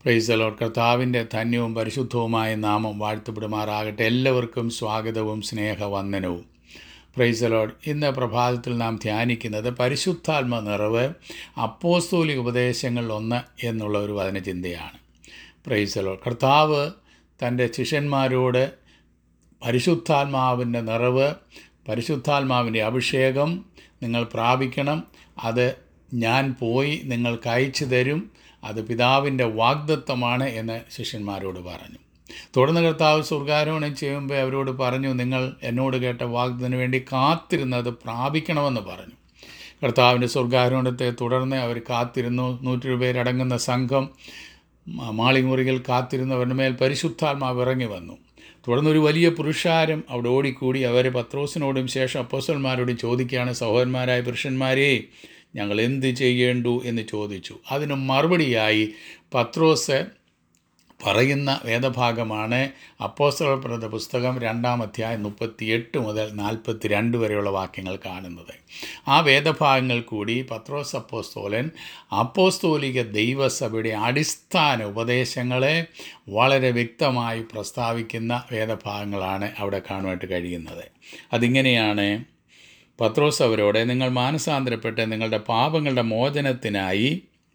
പ്രൈസലോ കർത്താവിൻ്റെ ധന്യവും പരിശുദ്ധവുമായ നാമം വാഴ്ത്തപ്പെടുമാറാകട്ടെ എല്ലാവർക്കും സ്വാഗതവും സ്നേഹവന്ദനവും പ്രൈസലോഡ് ഇന്ന് പ്രഭാതത്തിൽ നാം ധ്യാനിക്കുന്നത് പരിശുദ്ധാത്മ നിറവ് അപ്പോസ്തോലിക ഉപദേശങ്ങളിൽ ഒന്ന് എന്നുള്ള ഒരു വചനചിന്തയാണ് പ്രൈസലോഡ് കർത്താവ് തൻ്റെ ശിഷ്യന്മാരോട് പരിശുദ്ധാത്മാവിൻ്റെ നിറവ് പരിശുദ്ധാത്മാവിൻ്റെ അഭിഷേകം നിങ്ങൾ പ്രാപിക്കണം അത് ഞാൻ പോയി നിങ്ങൾക്ക് അയച്ചു തരും അത് പിതാവിൻ്റെ വാഗ്ദത്വമാണ് എന്ന് ശിഷ്യന്മാരോട് പറഞ്ഞു തുടർന്ന് കർത്താവ് സ്വർഗാരോഹണം ചെയ്യുമ്പോൾ അവരോട് പറഞ്ഞു നിങ്ങൾ എന്നോട് കേട്ട വാഗ്ദത്തിന് വേണ്ടി കാത്തിരുന്നത് പ്രാപിക്കണമെന്ന് പറഞ്ഞു കർത്താവിൻ്റെ സ്വർഗാരോഹണത്തെ തുടർന്ന് അവർ കാത്തിരുന്നു നൂറ്റി പേരടങ്ങുന്ന സംഘം മാളിമുറികൾ കാത്തിരുന്നവരുടെ മേൽ പരിശുദ്ധാത്മാവ് ഇറങ്ങി വന്നു തുടർന്ന് ഒരു വലിയ പുരുഷാരം അവിടെ ഓടിക്കൂടി അവർ പത്രോസിനോടും ശേഷം അപ്പോസ്റ്റന്മാരോടും ചോദിക്കുകയാണ് സഹോദരന്മാരായ പുരുഷന്മാരെ ഞങ്ങൾ എന്ത് ചെയ്യേണ്ടു എന്ന് ചോദിച്ചു അതിന് മറുപടിയായി പത്രോസ് പറയുന്ന വേദഭാഗമാണ് അപ്പോസ്തലപ്രദ പുസ്തകം രണ്ടാം അധ്യായം മുപ്പത്തിയെട്ട് മുതൽ നാൽപ്പത്തി രണ്ട് വരെയുള്ള വാക്യങ്ങൾ കാണുന്നത് ആ വേദഭാഗങ്ങൾ കൂടി പത്രോസ് അപ്പോസ്തോലൻ അപ്പോസ്തോലിക ദൈവസഭയുടെ അടിസ്ഥാന ഉപദേശങ്ങളെ വളരെ വ്യക്തമായി പ്രസ്താവിക്കുന്ന വേദഭാഗങ്ങളാണ് അവിടെ കാണുവാനായിട്ട് കഴിയുന്നത് അതിങ്ങനെയാണ് പത്രോസ് അവരോട് നിങ്ങൾ മാനസാന്തരപ്പെട്ട് നിങ്ങളുടെ പാപങ്ങളുടെ മോചനത്തിനായി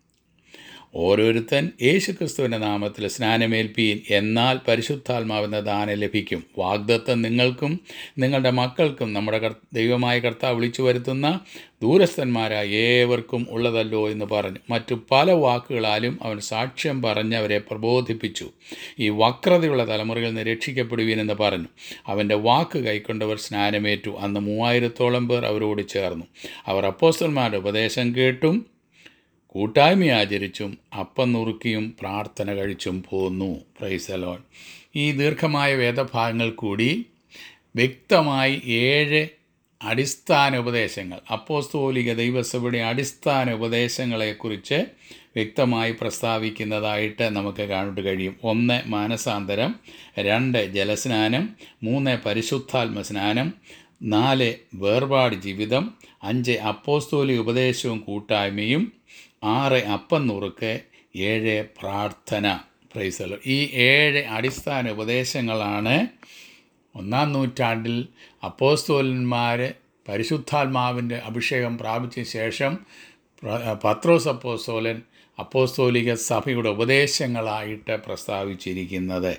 ഓരോരുത്തൻ യേശുക്രിസ്തുവിൻ്റെ നാമത്തിൽ സ്നാനമേൽപ്പീൻ എന്നാൽ പരിശുദ്ധാത്മാവെന്ന ദാനം ലഭിക്കും വാഗ്ദത്തം നിങ്ങൾക്കും നിങ്ങളുടെ മക്കൾക്കും നമ്മുടെ കർ ദൈവമായ കർത്താവ് വിളിച്ചു വരുത്തുന്ന ദൂരസ്ഥന്മാരായ ഏവർക്കും ഉള്ളതല്ലോ എന്ന് പറഞ്ഞു മറ്റു പല വാക്കുകളാലും അവൻ സാക്ഷ്യം പറഞ്ഞ് അവരെ പ്രബോധിപ്പിച്ചു ഈ വക്രതയുള്ള തലമുറകളിൽ നിന്ന് രക്ഷിക്കപ്പെടുവീനെന്ന് പറഞ്ഞു അവൻ്റെ വാക്ക് കൈക്കൊണ്ടവർ സ്നാനമേറ്റു അന്ന് മൂവായിരത്തോളം പേർ അവരോട് ചേർന്നു അവർ അപ്പോസ്റ്റന്മാരുടെ ഉപദേശം കേട്ടും കൂട്ടായ്മ ആചരിച്ചും അപ്പം നുറുക്കിയും പ്രാർത്ഥന കഴിച്ചും പോന്നു പ്രൈസലോൺ ഈ ദീർഘമായ വേദഭാഗങ്ങൾ കൂടി വ്യക്തമായി ഏഴ് അടിസ്ഥാന ഉപദേശങ്ങൾ അപ്പോസ്തോലിക ദൈവസഭയുടെ അടിസ്ഥാന ഉപദേശങ്ങളെക്കുറിച്ച് വ്യക്തമായി പ്രസ്താവിക്കുന്നതായിട്ട് നമുക്ക് കാണാൻ കഴിയും ഒന്ന് മാനസാന്തരം രണ്ട് ജലസ്നാനം മൂന്ന് പരിശുദ്ധാത്മ സ്നാനം നാല് വേർപാട് ജീവിതം അഞ്ച് അപ്പോസ്തോലിക ഉപദേശവും കൂട്ടായ്മയും ആറ് അപ്പം നുറുക്ക് ഏഴ് പ്രാർത്ഥന പ്രൈസലോ ഈ ഏഴ് അടിസ്ഥാന ഉപദേശങ്ങളാണ് ഒന്നാം നൂറ്റാണ്ടിൽ അപ്പോസ്തോലന്മാർ പരിശുദ്ധാത്മാവിൻ്റെ അഭിഷേകം പ്രാപിച്ച ശേഷം പത്രോസ് അപ്പോസ്തോലൻ അപ്പോസ്തോലിക സഭയുടെ ഉപദേശങ്ങളായിട്ട് പ്രസ്താവിച്ചിരിക്കുന്നത്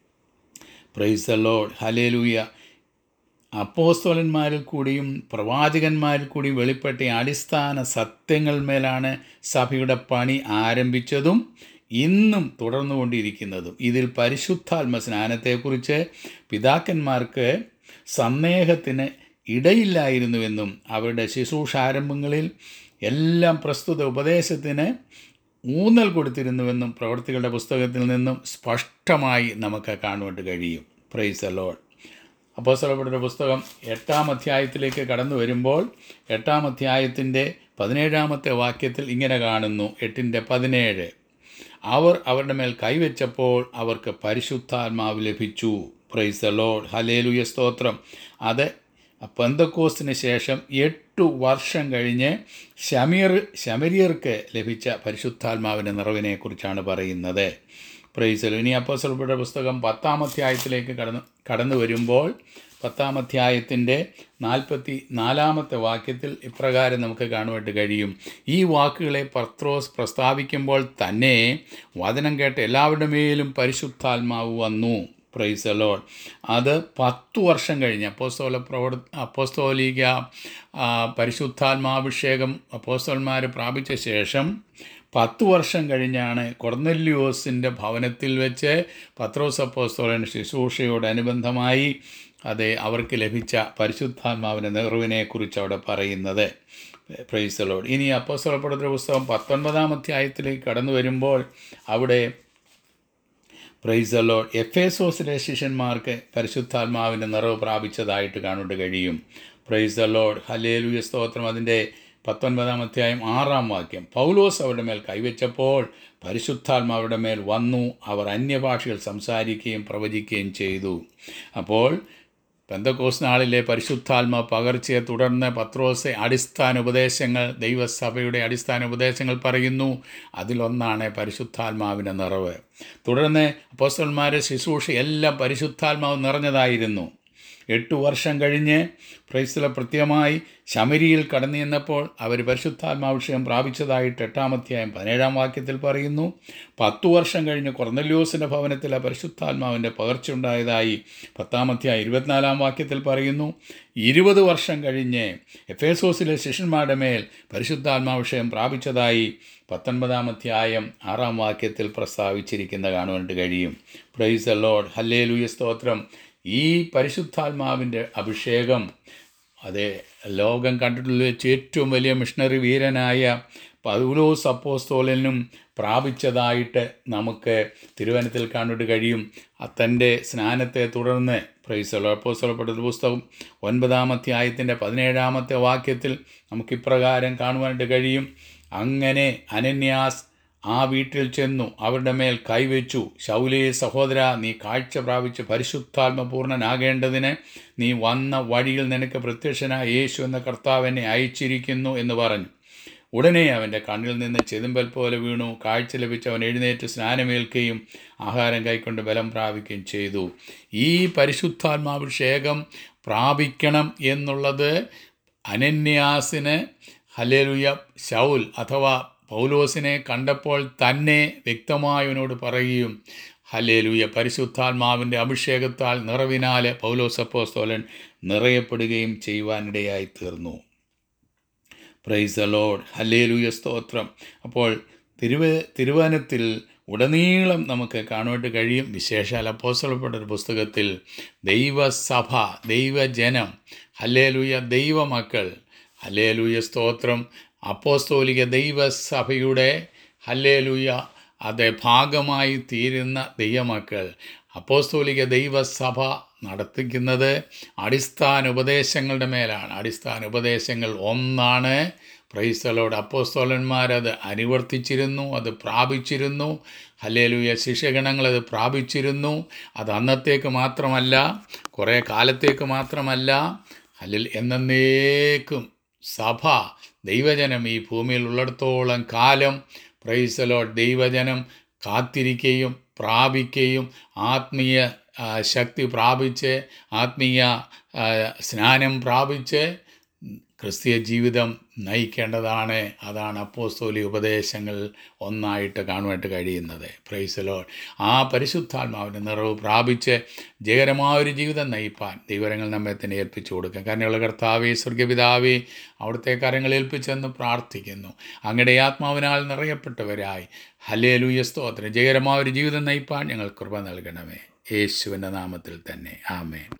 പ്രൈസലോഡ് ഹലേലൂയ അപ്പോസ്തോലന്മാരിൽ കൂടിയും പ്രവാചകന്മാരിൽ കൂടിയും വെളിപ്പെട്ട അടിസ്ഥാന സത്യങ്ങൾമേലാണ് സഭയുടെ പണി ആരംഭിച്ചതും ഇന്നും തുടർന്നുകൊണ്ടിരിക്കുന്നതും ഇതിൽ പരിശുദ്ധാത്മ സ്നാനത്തെക്കുറിച്ച് പിതാക്കന്മാർക്ക് സന്ദേഹത്തിന് ഇടയില്ലായിരുന്നുവെന്നും അവരുടെ ശുശ്രൂഷാരംഭങ്ങളിൽ എല്ലാം പ്രസ്തുത ഉപദേശത്തിന് ഊന്നൽ കൊടുത്തിരുന്നുവെന്നും പ്രവർത്തികളുടെ പുസ്തകത്തിൽ നിന്നും സ്പഷ്ടമായി നമുക്ക് കാണുവാൻ കഴിയും പ്രൈസ് അലോഡ് അപ്പോസ്തലപ്പെടുന്ന പുസ്തകം എട്ടാം അധ്യായത്തിലേക്ക് കടന്നു വരുമ്പോൾ എട്ടാം അധ്യായത്തിൻ്റെ പതിനേഴാമത്തെ വാക്യത്തിൽ ഇങ്ങനെ കാണുന്നു എട്ടിൻ്റെ പതിനേഴ് അവർ അവരുടെ മേൽ കൈവച്ചപ്പോൾ അവർക്ക് പരിശുദ്ധാത്മാവ് ലഭിച്ചു പ്രൈസ് ലോഡ് ഹലേലുയ സ്തോത്രം അത് പെന്തക്കോസിന് ശേഷം എട്ടു വർഷം കഴിഞ്ഞ് ശമീർ ശമരിയർക്ക് ലഭിച്ച പരിശുദ്ധാത്മാവിൻ്റെ നിറവിനെക്കുറിച്ചാണ് പറയുന്നത് പ്രൈസൽ ഇനി അപ്പോസൽപ്പെട്ട പുസ്തകം പത്താം അധ്യായത്തിലേക്ക് കടന്നു കടന്നു വരുമ്പോൾ പത്താം അധ്യായത്തിൻ്റെ നാൽപ്പത്തി നാലാമത്തെ വാക്യത്തിൽ ഇപ്രകാരം നമുക്ക് കാണുവാനായിട്ട് കഴിയും ഈ വാക്കുകളെ പത്രോസ് പ്രസ്താവിക്കുമ്പോൾ തന്നെ വചനം കേട്ട എല്ലാവരുടെ മേലും പരിശുദ്ധാത്മാവ് വന്നു പ്രൈസ് അലോൺ അത് പത്തു വർഷം കഴിഞ്ഞ് അപ്പോസ്തോല പ്രവർ അപ്പോസ്തോലിക പരിശുദ്ധാത്മാഭിഷേകം അപ്പോസ്തോന്മാർ പ്രാപിച്ച ശേഷം പത്തു വർഷം കഴിഞ്ഞാണ് കൊർന്നെല്ലിയോസിൻ്റെ ഭവനത്തിൽ വെച്ച് പത്രോസ് അപ്പോസ്തോലൻ ശുശ്രൂഷയോടനുബന്ധമായി അത് അവർക്ക് ലഭിച്ച പരിശുദ്ധാത്മാവിൻ്റെ നിറവിനെക്കുറിച്ച് അവിടെ പറയുന്നത് പ്രൈസലോട് ഇനി അപ്പോസ്തലപ്പെടുന്ന പുസ്തകം പത്തൊൻപതാം അധ്യായത്തിലേക്ക് കടന്നു വരുമ്പോൾ അവിടെ പ്രൈസലോ എഫേസോസിലെ ശിഷ്യന്മാർക്ക് പരിശുദ്ധാത്മാവിൻ്റെ നിറവ് പ്രാപിച്ചതായിട്ട് കാണുവാൻ കഴിയും പ്രൈസലോഡ് ഹലേലുയ സ്തോത്രം അതിൻ്റെ പത്തൊൻപതാം അധ്യായം ആറാം വാക്യം പൗലോസ് അവരുടെ മേൽ കൈവച്ചപ്പോൾ പരിശുദ്ധാത്മാവരുടെ മേൽ വന്നു അവർ അന്യഭാഷകൾ സംസാരിക്കുകയും പ്രവചിക്കുകയും ചെയ്തു അപ്പോൾ പെന്തക്കോസ് നാളിലെ പരിശുദ്ധാത്മ പകർച്ചയെ തുടർന്ന് പത്രോസ് അടിസ്ഥാന ഉപദേശങ്ങൾ ദൈവസഭയുടെ അടിസ്ഥാന ഉപദേശങ്ങൾ പറയുന്നു അതിലൊന്നാണ് പരിശുദ്ധാത്മാവിൻ്റെ നിറവ് തുടർന്ന് അപ്പോസ്റ്റന്മാരെ ശുശ്രൂഷ എല്ലാം പരിശുദ്ധാത്മാവ് നിറഞ്ഞതായിരുന്നു എട്ടു വർഷം കഴിഞ്ഞ് ക്രൈസ്തല പ്രത്യേകമായി ശമരിയിൽ കടന്നു ചെന്നപ്പോൾ അവർ പരിശുദ്ധാത്മാവിഷയം പ്രാപിച്ചതായിട്ട് എട്ടാമധ്യായം പതിനേഴാം വാക്യത്തിൽ പറയുന്നു പത്തു വർഷം കഴിഞ്ഞ് കൊർന്നല്യോസിൻ്റെ ഭവനത്തിലെ പരിശുദ്ധാത്മാവിൻ്റെ പകർച്ചയുണ്ടായതായി പത്താമധ്യായം ഇരുപത്തിനാലാം വാക്യത്തിൽ പറയുന്നു ഇരുപത് വർഷം കഴിഞ്ഞ് എഫേസോസിലെ ശിഷ്യന്മാരുടെ മേൽ പരിശുദ്ധാത്മാവിഷയം പ്രാപിച്ചതായി പത്തൊൻപതാം അധ്യായം ആറാം വാക്യത്തിൽ പ്രസ്താവിച്ചിരിക്കുന്ന കാണുവാനായിട്ട് കഴിയും പ്രൈസ് എ ലോഡ് ഹല്ലേ ലൂയ സ്തോത്രം ഈ പരിശുദ്ധാത്മാവിൻ്റെ അഭിഷേകം അതെ ലോകം കണ്ടിട്ടുള്ള വെച്ച് ഏറ്റവും വലിയ മിഷണറി വീരനായ പൗലോസ് അപ്പോസ്തോലനും പ്രാപിച്ചതായിട്ട് നമുക്ക് തിരുവനത്തിൽ കാണുവാൻ കഴിയും തൻ്റെ സ്നാനത്തെ തുടർന്ന് പ്രൈസലോ അപ്പോസ്തലപ്പെട്ട പുസ്തകം ഒൻപതാമത്തെ ആയത്തിൻ്റെ പതിനേഴാമത്തെ വാക്യത്തിൽ നമുക്കിപ്രകാരം കാണുവാനായിട്ട് കഴിയും അങ്ങനെ അനന്യാസ് ആ വീട്ടിൽ ചെന്നു അവരുടെ മേൽ കൈവച്ചു ശൗലേ സഹോദര നീ കാഴ്ച പ്രാപിച്ച് പരിശുദ്ധാത്മപൂർണനാകേണ്ടതിന് നീ വന്ന വഴിയിൽ നിനക്ക് പ്രത്യക്ഷനായ യേശു എന്ന കർത്താവ് എന്നെ അയച്ചിരിക്കുന്നു എന്ന് പറഞ്ഞു ഉടനെ അവൻ്റെ കണ്ണിൽ നിന്ന് ചെതുമ്പൽ പോലെ വീണു കാഴ്ച ലഭിച്ച് അവൻ എഴുന്നേറ്റ് സ്നാനമേൽക്കുകയും ആഹാരം കൈക്കൊണ്ട് ബലം പ്രാപിക്കുകയും ചെയ്തു ഈ പരിശുദ്ധാത്മാഭിഷേകം പ്രാപിക്കണം എന്നുള്ളത് അനന്യാസിന് ഹലേലുയ ശൗൽ അഥവാ പൗലോസിനെ കണ്ടപ്പോൾ തന്നെ വ്യക്തമായവനോട് പറയുകയും ഹലേലുയ പരിശുദ്ധാത്മാവിൻ്റെ അഭിഷേകത്താൽ നിറവിനാൽ പൗലോസ് അപ്പോസ്തോലൻ നിറയപ്പെടുകയും ചെയ്യുവാനിടയായി തീർന്നു പ്രൈസ് അലോഡ് ഹല്ലേലൂയ സ്തോത്രം അപ്പോൾ തിരുവ തിരുവനത്തിൽ ഉടനീളം നമുക്ക് കാണുവാനായിട്ട് കഴിയും വിശേഷാൽ അപ്പോസ്തലപ്പെട്ട ഒരു പുസ്തകത്തിൽ ദൈവസഭ ദൈവജനം ഹല്ലേലൂയ ദൈവമക്കൾ ഹല്ലേലൂയ സ്തോത്രം അപ്പോസ്തോലിക ദൈവസഭയുടെ ഹല്ലേലൂയ അത് ഭാഗമായി തീരുന്ന ദൈവമക്കൾ അപ്പോസ്തോലിക ദൈവസഭ നടത്തിക്കുന്നത് അടിസ്ഥാന ഉപദേശങ്ങളുടെ മേലാണ് അടിസ്ഥാന ഉപദേശങ്ങൾ ഒന്നാണ് പ്രൈസ്തലോട് അപ്പോസ്തോലന്മാരത് അനുവർത്തിച്ചിരുന്നു അത് പ്രാപിച്ചിരുന്നു ഹല്ലേലൂയ ശിഷ്യഗണങ്ങൾ അത് പ്രാപിച്ചിരുന്നു അത് അന്നത്തേക്ക് മാത്രമല്ല കുറേ കാലത്തേക്ക് മാത്രമല്ല അല്ലെങ്കിൽ എന്നേക്കും സഭ ദൈവജനം ഈ ഭൂമിയിൽ ഉള്ളിടത്തോളം കാലം പ്രൈസലോ ദൈവജനം കാത്തിരിക്കുകയും പ്രാപിക്കുകയും ആത്മീയ ആ, ശക്തി പ്രാപിച്ച് ആത്മീയ ആ, സ്നാനം പ്രാപിച്ച് ക്രിസ്തീയ ജീവിതം നയിക്കേണ്ടതാണ് അതാണ് അപ്പോസ്തോലി ഉപദേശങ്ങൾ ഒന്നായിട്ട് കാണുവാനായിട്ട് കഴിയുന്നത് പ്രൈസലോ ആ പരിശുദ്ധാത്മാവിൻ്റെ നിറവ് പ്രാപിച്ച് ജയകരമായ ഒരു ജീവിതം നയിപ്പാൻ ദൈവരങ്ങൾ നമ്മെ തന്നെ ഏൽപ്പിച്ചു കൊടുക്കുക കാരണമുള്ള കർത്താവേ സ്വർഗപിതാവേ അവിടുത്തെ കരങ്ങൾ ഏൽപ്പിച്ചെന്ന് പ്രാർത്ഥിക്കുന്നു അങ്ങയുടെ ആത്മാവിനാൽ നിറയപ്പെട്ടവരായി ഹലേലൂയ സ്തോത്രം ജയകരമായ ഒരു ജീവിതം നയിപ്പാൻ ഞങ്ങൾ കൃപ നൽകണമേ യേശുവിൻ്റെ നാമത്തിൽ തന്നെ ആമേൻ